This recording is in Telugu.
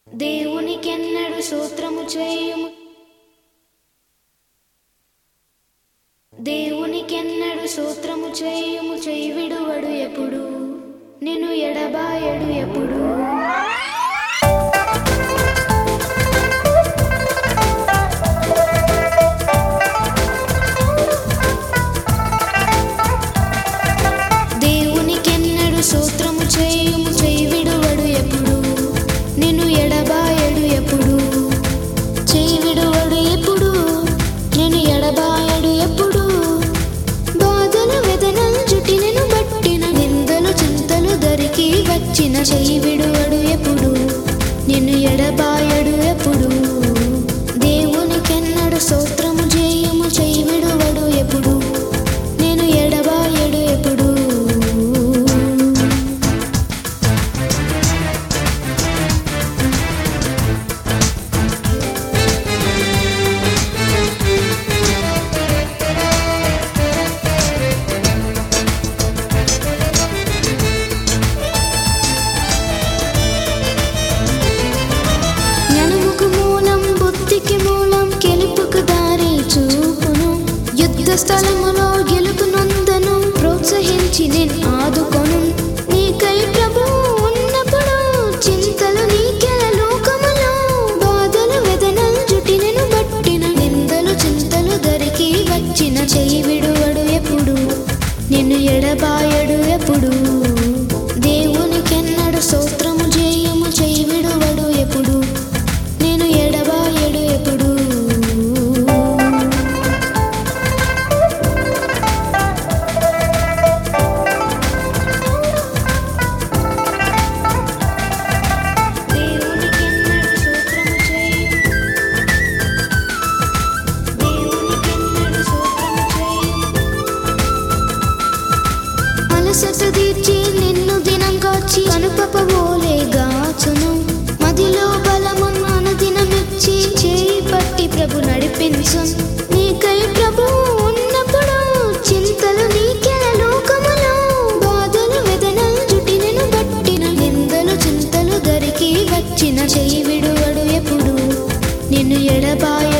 దేవునికెన్నడు సూత్రము చేయుము దేవునికెన్నడు సూత్రము చేయుము చేయి విడువడు ఎప్పుడు నిన్ను ఎడబాయడు ఎప్పుడు దేవునికెన్నడు సూత్రము చేయుము చేయి విడువడు ఎప్పుడు నిన్ను ఎడబాయడు ఎప్పుడు చేయి విడువడు ఎప్పుడు నేను ఎడబాయడు ఎప్పుడు బాధలు వెదనలు జుటినను బట్టిన నిందలు చింతలు దరికి వచ్చిన చెయ్యి విడువడు ఎప్పుడు నిన్ను ఎడబాయడు ఎప్పుడు దేవునికెన్నడు స్తోత్రము చేయుము చెయ్యి విడువడు ఎప్పుడు నేను ఎడబాయడు ఎప్పుడు జ్ఞానముకు మూలం బుద్ధికి మూలం గెలుపుకు దారి చూపును యుద్ధ స్థలములో గెలుపు నొందను ప్రోత్సహించి నేను ఆదుకొను నీకై ప్రభు ఉన్నప్పుడు చింతలు నీకెల లోకములో బాధలు వెదనలు జుటినను బట్టిన నిందలు చింతలు దరికి వచ్చిన చెయ్యి విడువడు ఎప్పుడు నిన్ను ఎడబాయడు ఎప్పుడు దేవునికెన్నడు స్తోత్రము చేయము చెయ్యి విడువడు ఎప్పుడు నేను ఎడబాయడు ఎప్పుడు దేవునికెన్నడు స్తోత్రము చేయము దేవునికెన్నడు స్తోత్రము చేయము అలసట తీర్చి నిన్ను దినం కాచి కనుపపబోలే గాచును మదిలో బలమున్న అనుదినమిచ్చి చేయి పట్టి ప్రభు నడిపించు నీకై ప్రభు ఉన్నప్పుడు చింతలు నీకెల లోకములో బాధలు వెదనలు జుటినను బట్టిన నిందలు చింతలు దరికి వచ్చిన చెయ్యి విడువడు ఎప్పుడు నిన్ను ఎడబాయ